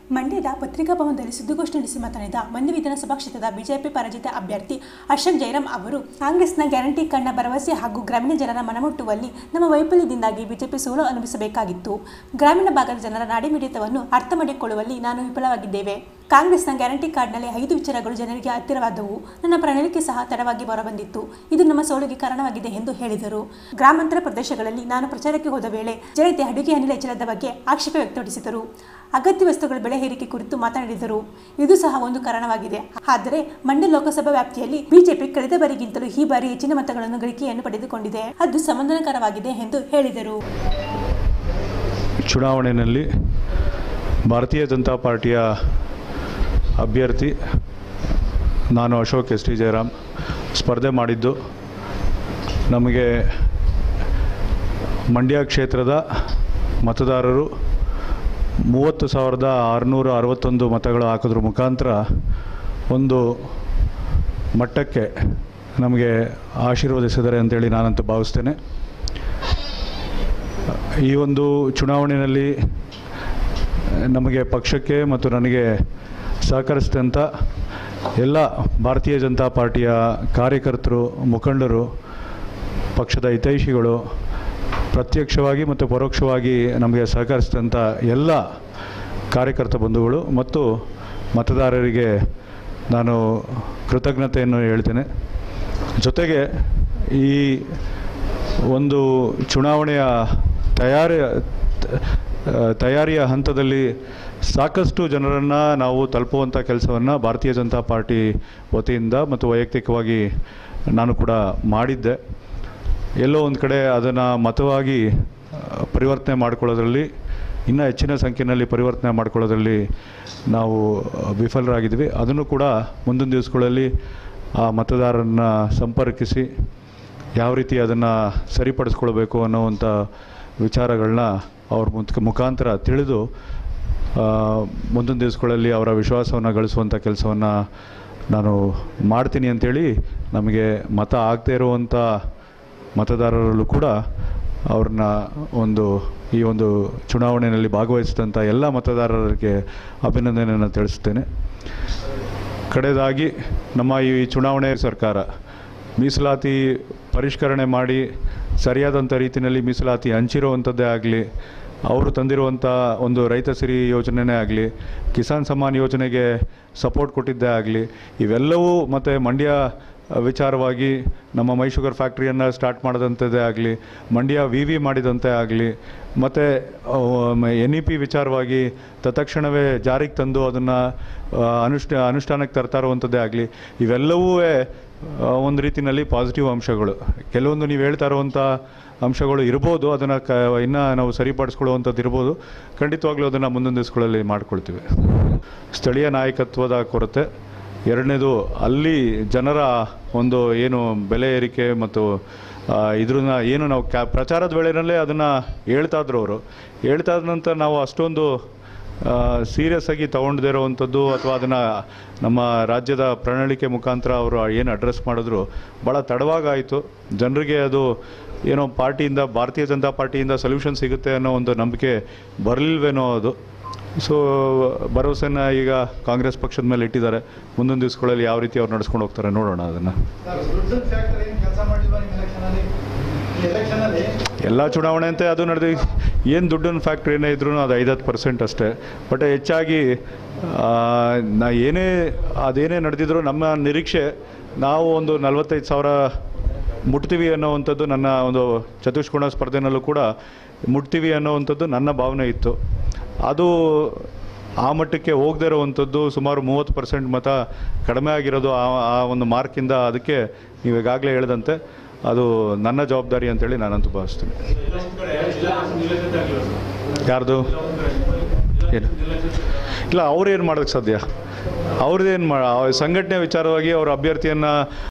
ಮಂಡ್ಯದ ಪತ್ರಿಕಾ ಭವನದಲ್ಲಿ ಸುದ್ದಿಗೋಷ್ಠಿ ನಡೆಸಿ ಮಾತನಾಡಿದ ಮಂಡ್ಯ ವಿಧಾನಸಭಾ ಕ್ಷೇತ್ರದ ಬಿಜೆಪಿ ಪರಾಜಿತ ಅಭ್ಯರ್ಥಿ ಅಶೋಕ್ ಜೈರಾಮ್ ಅವರು ಕಾಂಗ್ರೆಸ್ನ ಗ್ಯಾರಂಟಿ ಕಂಡ ಭರವಸೆ ಹಾಗೂ ಗ್ರಾಮೀಣ ಜನರ ಮನಮುಟ್ಟುವಲ್ಲಿ ನಮ್ಮ ವೈಫಲ್ಯದಿಂದಾಗಿ ಬಿಜೆಪಿ ಸೋಲು ಅನುಭವಿಸಬೇಕಾಗಿತ್ತು ಗ್ರಾಮೀಣ ಭಾಗದ ಜನರ ನಾಡಿಮಿಡಿತವನ್ನು ಅರ್ಥ ಮಾಡಿಕೊಳ್ಳುವಲ್ಲಿ ನಾನು ವಿಫಲವಾಗಿದ್ದೇವೆ ಕಾಂಗ್ರೆಸ್ನ ಗ್ಯಾರಂಟಿ ಕಾರ್ಡ್ನಲ್ಲಿ ಐದು ವಿಚಾರಗಳು ಜನರಿಗೆ ಹತ್ತಿರವಾದವು ನನ್ನ ಪ್ರಣಾಳಿಕೆ ಸಹ ತಡವಾಗಿ ಹೊರಬಂದಿತ್ತು ಇದು ನಮ್ಮ ಸೋಲಿಗೆ ಕಾರಣವಾಗಿದೆ ಎಂದು ಹೇಳಿದರು ಗ್ರಾಮಾಂತರ ಪ್ರದೇಶಗಳಲ್ಲಿ ನಾನು ಪ್ರಚಾರಕ್ಕೆ ಹೋದ ವೇಳೆ ಜನತೆ ಅಡುಗೆ ಅನಿಲ ಹೆಚ್ಚಳದ ಬಗ್ಗೆ ಆಕ್ಷೇಪ ವ್ಯಕ್ತಪಡಿಸಿದರು ಅಗತ್ಯ ವಸ್ತುಗಳ ಬೆಲೆ ಏರಿಕೆ ಕುರಿತು ಮಾತನಾಡಿದರು ಇದು ಸಹ ಒಂದು ಕಾರಣವಾಗಿದೆ ಆದರೆ ಮಂಡ್ಯ ಲೋಕಸಭಾ ವ್ಯಾಪ್ತಿಯಲ್ಲಿ ಬಿಜೆಪಿ ಕಳೆದ ಬಾರಿಗಿಂತಲೂ ಈ ಬಾರಿ ಹೆಚ್ಚಿನ ಮತಗಳನ್ನು ಗಳಿಕೆಯನ್ನು ಪಡೆದುಕೊಂಡಿದೆ ಅದು ಸಮಾಧಾನಕರವಾಗಿದೆ ಎಂದು ಹೇಳಿದರು ಚುನಾವಣೆಯಲ್ಲಿ ಭಾರತೀಯ ಜನತಾ ಪಾರ್ಟಿಯ ಅಭ್ಯರ್ಥಿ ನಾನು ಅಶೋಕ್ ಎಸ್ ಟಿ ಜಯರಾಮ್ ಸ್ಪರ್ಧೆ ಮಾಡಿದ್ದು ನಮಗೆ ಮಂಡ್ಯ ಕ್ಷೇತ್ರದ ಮತದಾರರು ಮೂವತ್ತು ಸಾವಿರದ ಆರುನೂರ ಅರವತ್ತೊಂದು ಮತಗಳು ಹಾಕೋದ್ರ ಮುಖಾಂತರ ಒಂದು ಮಟ್ಟಕ್ಕೆ ನಮಗೆ ಆಶೀರ್ವದಿಸಿದ್ದಾರೆ ಅಂತೇಳಿ ನಾನಂತೂ ಭಾವಿಸ್ತೇನೆ ಈ ಒಂದು ಚುನಾವಣೆಯಲ್ಲಿ ನಮಗೆ ಪಕ್ಷಕ್ಕೆ ಮತ್ತು ನನಗೆ ಸಹಕರಿಸಿದಂಥ ಎಲ್ಲ ಭಾರತೀಯ ಜನತಾ ಪಾರ್ಟಿಯ ಕಾರ್ಯಕರ್ತರು ಮುಖಂಡರು ಪಕ್ಷದ ಹಿತೈಷಿಗಳು ಪ್ರತ್ಯಕ್ಷವಾಗಿ ಮತ್ತು ಪರೋಕ್ಷವಾಗಿ ನಮಗೆ ಸಹಕರಿಸಿದಂಥ ಎಲ್ಲ ಕಾರ್ಯಕರ್ತ ಬಂಧುಗಳು ಮತ್ತು ಮತದಾರರಿಗೆ ನಾನು ಕೃತಜ್ಞತೆಯನ್ನು ಹೇಳ್ತೇನೆ ಜೊತೆಗೆ ಈ ಒಂದು ಚುನಾವಣೆಯ ತಯಾರಿ ತಯಾರಿಯ ಹಂತದಲ್ಲಿ ಸಾಕಷ್ಟು ಜನರನ್ನು ನಾವು ತಲುಪುವಂಥ ಕೆಲಸವನ್ನು ಭಾರತೀಯ ಜನತಾ ಪಾರ್ಟಿ ವತಿಯಿಂದ ಮತ್ತು ವೈಯಕ್ತಿಕವಾಗಿ ನಾನು ಕೂಡ ಮಾಡಿದ್ದೆ ಎಲ್ಲೋ ಒಂದು ಕಡೆ ಅದನ್ನು ಮತವಾಗಿ ಆ, ಪರಿವರ್ತನೆ ಮಾಡ್ಕೊಳ್ಳೋದ್ರಲ್ಲಿ ಇನ್ನೂ ಹೆಚ್ಚಿನ ಸಂಖ್ಯೆಯಲ್ಲಿ ಪರಿವರ್ತನೆ ಮಾಡ್ಕೊಳ್ಳೋದ್ರಲ್ಲಿ ನಾವು ವಿಫಲರಾಗಿದ್ವಿ ಅದನ್ನು ಕೂಡ ಮುಂದಿನ ದಿವಸಗಳಲ್ಲಿ ಆ ಮತದಾರರನ್ನ ಸಂಪರ್ಕಿಸಿ ಯಾವ ರೀತಿ ಅದನ್ನು ಸರಿಪಡಿಸ್ಕೊಳ್ಬೇಕು ಅನ್ನೋವಂಥ ವಿಚಾರಗಳನ್ನ ಅವ್ರ ಮುಖ ಮುಖಾಂತರ ತಿಳಿದು ಆ, ಮುಂದಿನ ದಿವಸಗಳಲ್ಲಿ ಅವರ ವಿಶ್ವಾಸವನ್ನು ಗಳಿಸುವಂಥ ಕೆಲಸವನ್ನು ನಾನು ಮಾಡ್ತೀನಿ ಅಂತೇಳಿ ನಮಗೆ ಮತ ಆಗದೇ ಇರುವಂಥ ಮತದಾರರಲ್ಲೂ ಕೂಡ ಅವ್ರನ್ನ ಒಂದು ಈ ಒಂದು ಚುನಾವಣೆಯಲ್ಲಿ ಭಾಗವಹಿಸಿದಂಥ ಎಲ್ಲ ಮತದಾರರಿಗೆ ಅಭಿನಂದನೆಯನ್ನು ತಿಳಿಸ್ತೇನೆ ಕಡೆಯದಾಗಿ ನಮ್ಮ ಈ ಚುನಾವಣೆ ಸರ್ಕಾರ ಮೀಸಲಾತಿ ಪರಿಷ್ಕರಣೆ ಮಾಡಿ ಸರಿಯಾದಂಥ ರೀತಿಯಲ್ಲಿ ಮೀಸಲಾತಿ ಹಂಚಿರುವಂಥದ್ದೇ ಆಗಲಿ ಅವರು ತಂದಿರುವಂಥ ಒಂದು ರೈತ ಸಿರಿ ಯೋಜನೆನೇ ಆಗಲಿ ಕಿಸಾನ್ ಸಮ್ಮಾನ್ ಯೋಜನೆಗೆ ಸಪೋರ್ಟ್ ಕೊಟ್ಟಿದ್ದೇ ಆಗಲಿ ಇವೆಲ್ಲವೂ ಮತ್ತು ಮಂಡ್ಯ ವಿಚಾರವಾಗಿ ನಮ್ಮ ಮೈ ಶುಗರ್ ಫ್ಯಾಕ್ಟ್ರಿಯನ್ನು ಸ್ಟಾರ್ಟ್ ಮಾಡಿದಂಥದ್ದೇ ಆಗಲಿ ಮಂಡ್ಯ ವಿ ವಿ ಮಾಡಿದಂತೆ ಆಗಲಿ ಮತ್ತು ಎನ್ ಇ ಪಿ ವಿಚಾರವಾಗಿ ತತ್ಕ್ಷಣವೇ ಜಾರಿಗೆ ತಂದು ಅದನ್ನು ಅನುಷ್ಠ ಅನುಷ್ಠಾನಕ್ಕೆ ತರ್ತಾ ಇರುವಂಥದ್ದೇ ಆಗಲಿ ಇವೆಲ್ಲವೂ ಒಂದು ರೀತಿಯಲ್ಲಿ ಪಾಸಿಟಿವ್ ಅಂಶಗಳು ಕೆಲವೊಂದು ನೀವು ಹೇಳ್ತಾ ಇರುವಂಥ ಅಂಶಗಳು ಇರ್ಬೋದು ಅದನ್ನು ಕ ಇನ್ನೂ ನಾವು ಸರಿಪಡಿಸ್ಕೊಳ್ಳುವಂಥದ್ದು ಇರ್ಬೋದು ಖಂಡಿತವಾಗ್ಲೂ ಅದನ್ನು ಮುಂದಿನ ದಿವಸಗಳಲ್ಲಿ ಮಾಡ್ಕೊಳ್ತೀವಿ ಸ್ಥಳೀಯ ನಾಯಕತ್ವದ ಕೊರತೆ ಎರಡನೇದು ಅಲ್ಲಿ ಜನರ ಒಂದು ಏನು ಬೆಲೆ ಏರಿಕೆ ಮತ್ತು ಇದ್ರನ್ನ ಏನು ನಾವು ಕ್ಯಾ ಪ್ರಚಾರದ ವೇಳೆಯಲ್ಲೇ ಅದನ್ನು ಹೇಳ್ತಾ ಇದ್ರು ಅವರು ಹೇಳ್ತಾ ಇದ್ದ ನಂತರ ನಾವು ಅಷ್ಟೊಂದು ಸೀರಿಯಸ್ ಆಗಿ ತೊಗೊಂಡದೇ ಇರೋವಂಥದ್ದು ಅಥವಾ ಅದನ್ನು ನಮ್ಮ ರಾಜ್ಯದ ಪ್ರಣಾಳಿಕೆ ಮುಖಾಂತರ ಅವರು ಏನು ಅಡ್ರೆಸ್ ಮಾಡಿದ್ರು ಭಾಳ ತಡವಾಗಾಯಿತು ಜನರಿಗೆ ಅದು ಏನೋ ಪಾರ್ಟಿಯಿಂದ ಭಾರತೀಯ ಜನತಾ ಪಾರ್ಟಿಯಿಂದ ಸೊಲ್ಯೂಷನ್ ಸಿಗುತ್ತೆ ಅನ್ನೋ ಒಂದು ನಂಬಿಕೆ ಬರಲಿಲ್ವೇನೋ ಅದು ಸೊ ಭರವಸೆನ ಈಗ ಕಾಂಗ್ರೆಸ್ ಪಕ್ಷದ ಮೇಲೆ ಇಟ್ಟಿದ್ದಾರೆ ಮುಂದಿನ ದಿವಸಗಳಲ್ಲಿ ಯಾವ ರೀತಿ ಅವ್ರು ನಡ್ಸ್ಕೊಂಡು ಹೋಗ್ತಾರೆ ನೋಡೋಣ ಅದನ್ನು ಸರ್ ದುಡ್ಡು ಫ್ಯಾಕ್ಟರಿ ಏನು ಕೆಲಸ ಮಾಡಿಲ್ವಾ ನಿಮ್ಮ ಎಲೆಕ್ಷನಲ್ಲಿ ಈ ಎಲೆಕ್ಷನಲ್ಲಿ ಎಲ್ಲ ಚುನಾವಣೆ ಅಂತೆ ಅದು ನಡೆದು ಏನು ದುಡ್ಡಿನ ಫ್ಯಾಕ್ಟ್ರಿ ಏನೇ ಇದ್ರೂ ಅದು ಐದತ್ತು ಪರ್ಸೆಂಟ್ ಅಷ್ಟೇ ಬಟ್ ಹೆಚ್ಚಾಗಿ ಆ, ನಾ ಏನೇ ಅದೇನೇ ನಡೆದಿದ್ರು ನಮ್ಮ ನಿರೀಕ್ಷೆ ನಾವು ಒಂದು ನಲವತ್ತೈದು ಸಾವಿರ ಮುಟ್ತೀವಿ ಅನ್ನೋವಂಥದ್ದು ನನ್ನ ಒಂದು ಚತುಷ್ಕೋಣ ಸ್ಪರ್ಧೆನಲ್ಲೂ ಕೂಡ ಮುಟ್ತೀವಿ ಅನ್ನೋವಂಥದ್ದು ನನ್ನ ಭಾವನೆ ಇತ್ತು ಅದು ಆ ಮಟ್ಟಕ್ಕೆ ಹೋಗದೇ ಇರೋವಂಥದ್ದು ಸುಮಾರು ಮೂವತ್ತು ಪರ್ಸೆಂಟ್ ಮತ ಕಡಿಮೆ ಆಗಿರೋದು ಆ ಆ ಒಂದು ಮಾರ್ಕಿಂದ ಅದಕ್ಕೆ ನೀವು ಈಗಾಗಲೇ ಹೇಳಿದಂತೆ ಅದು ನನ್ನ ಜವಾಬ್ದಾರಿ ಅಂತೇಳಿ ನಾನಂತೂ ಭಾವಿಸ್ತೀನಿ ಯಾರ್ದು ಏನು ಇಲ್ಲ ಅವ್ರೇನು ಮಾಡೋಕ್ಕೆ ಸಾಧ್ಯ ಅವ್ರದ್ದೇನು ಮಾ ಅವ್ರ ಸಂಘಟನೆ ವಿಚಾರವಾಗಿ ಅವ್ರ ಅಭ್ಯರ್ಥಿಯನ್ನು